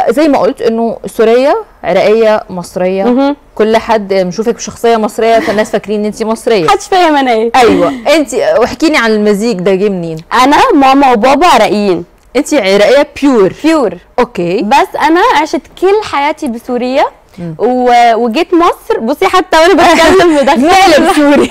فزي ما قلت انه سوريه عراقيه مصريه مهم. كل حد بنشوفك بشخصيه مصريه فالناس فاكرين ان انت مصريه محدش فاهم انا ايه ايوه انت واحكي لي عن المزيج ده جه منين انا ماما وبابا عراقيين انت عراقيه بيور بيور اوكي بس انا عشت كل حياتي بسوريا و... وجيت مصر بصي حتى وانا بتكلم بدخل سوري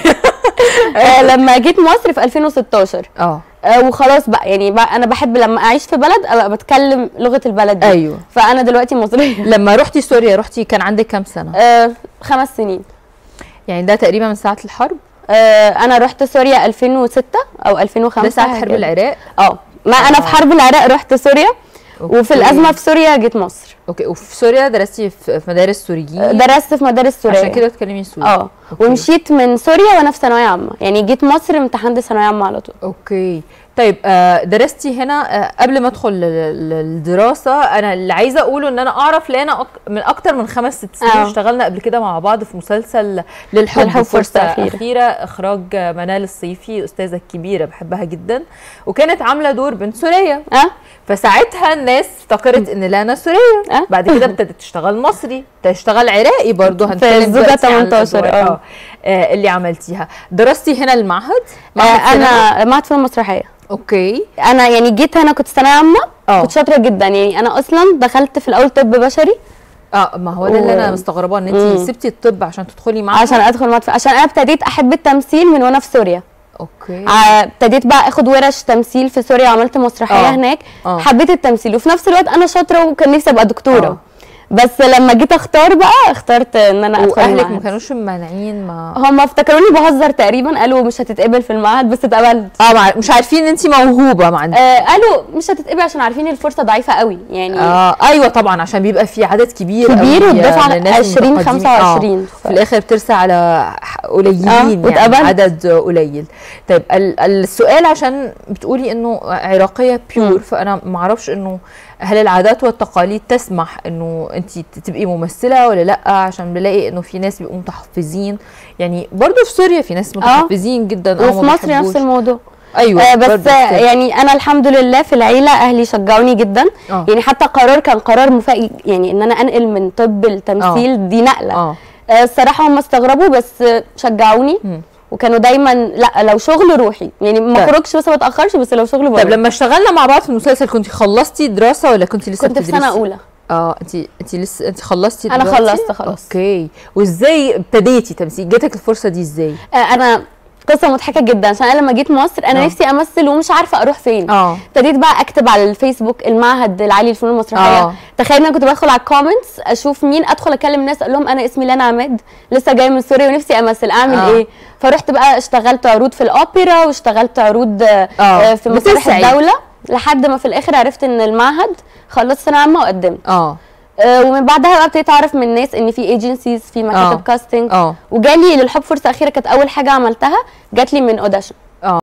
آه لما جيت مصر في 2016 اه آه وخلاص بقى يعني بقى انا بحب لما اعيش في بلد ابقى بتكلم لغه البلد دي ايوه فانا دلوقتي مصريه لما رحتي سوريا رحتي كان عندك كام سنه آه خمس سنين يعني ده تقريبا من ساعه الحرب آه انا رحت سوريا 2006 او 2005 ده ساعه حرب كده. العراق اه ما انا في حرب العراق رحت سوريا وفي أوكي. الازمه في سوريا جيت مصر اوكي وفي سوريا درستي في في مدارس سوريين درست في مدارس سوريا عشان كده بتتكلمي سوري اه أوكي. ومشيت من سوريا وانا في ثانويه عامه يعني جيت مصر امتحنت ثانويه عامه على طول اوكي طيب آه درستي هنا آه قبل ما ادخل لل- للدراسه انا اللي عايزه اقوله ان انا اعرف لان أك من اكتر من خمس ست سنين آه. اشتغلنا قبل كده مع بعض في مسلسل للحب للحب فرصه فرصة اخيره, أخيرة. أخيرة اخراج منال الصيفي استاذه كبيره بحبها جدا وكانت عامله دور بنت سوريه اه فساعتها الناس افتكرت ان لانا سوريه أه؟ بعد كده ابتدت تشتغل مصري تشتغل عراقي برضه في هنتكلم الزوجة دلوقتي عن 18 الأدوار، آه. آه اللي عملتيها درستي هنا المعهد آه، معهد سينما؟ انا معهد فنون مسرحيه اوكي انا يعني جيت هنا كنت ثانويه عامه اه. كنت شاطره جدا يعني انا اصلا دخلت في الاول طب بشري اه ما هو ده اللي و- انا مستغرباه ان انت مم. سبتي الطب عشان تدخلي معهد عشان ادخل معهد عشان انا ابتديت احب التمثيل من وانا في سوريا اوكي ع- ابتديت بقى اخد ورش تمثيل في سوريا وعملت مسرحيه اه. هناك اه. حبيت التمثيل وفي نفس الوقت انا شاطره وكان نفسي ابقى دكتوره اه. بس لما جيت اختار بقى اخترت ان انا ادخل واهلك ما المعهد كانوش مانعين ما هم افتكروني بهزر تقريبا قالوا مش هتتقبل في المعهد بس اتقبلت اه مع... مش عارفين ان انت موهوبه ما عندك آه قالوا مش هتتقبل عشان عارفين الفرصه ضعيفه قوي يعني اه ايوه طبعا عشان بيبقى في عدد كبير كبير قوي والدفعة من الناس 20 المتقدمين. 25 في الاخر بترسى على ح- قليلين اه، يعني واتقبلت. عدد قليل طيب ال- السؤال عشان بتقولي انه عراقيه بيور فانا ما اعرفش انه هل العادات والتقاليد تسمح انه انت تبقي ممثله ولا لا عشان بلاقي انه في ناس بيبقوا متحفزين يعني برضو في سوريا في ناس متحفزين جدا اه وفي ما مصر بيحبوش. نفس الموضوع ايوه آه بس برضو آه كده. يعني انا الحمد لله في العيله اهلي شجعوني جدا اه. يعني حتى قرار كان قرار مفاجئ يعني ان انا انقل من طب التمثيل دي نقله اه آه الصراحه هم استغربوا بس آه، شجعوني مم. وكانوا دايما لا لو شغل روحي يعني ما طيب. اخرجش بس ما اتاخرش بس لو شغل طب بره لما اشتغلنا مع بعض في المسلسل كنت خلصتي دراسه ولا كنت لسه كنت في سنه بتدرسي؟ اولى اه انت انت لسه انت خلصتي أنا دلوقتي؟ خلصت خلاص. اوكي وازاي ابتديتي تمثيل جاتك الفرصه دي ازاي آه انا قصه مضحكه جدا عشان انا لما جيت مصر انا اه. نفسي امثل ومش عارفه اروح فين اه ابتديت بقى اكتب على الفيسبوك المعهد العالي للفنون المسرحيه اه. تخيل ان انا كنت بدخل على الكومنتس اشوف مين ادخل اكلم الناس اقول لهم انا اسمي لانا عماد لسه جايه من سوريا ونفسي امثل اعمل اه. ايه فرحت بقى اشتغلت عروض في الاوبرا واشتغلت عروض آه، اه. آه، في مسرح بتسعي. الدوله لحد ما في الاخر عرفت ان المعهد خلصت ثانويه عامه وقدمت اه آه، ومن بعدها بقى ابتديت اعرف من الناس ان في ايجنسيز في اه. مكاتب كاستنج اه وجالي للحب فرصه اخيره كانت اول حاجه عملتها جات لي من اوديشن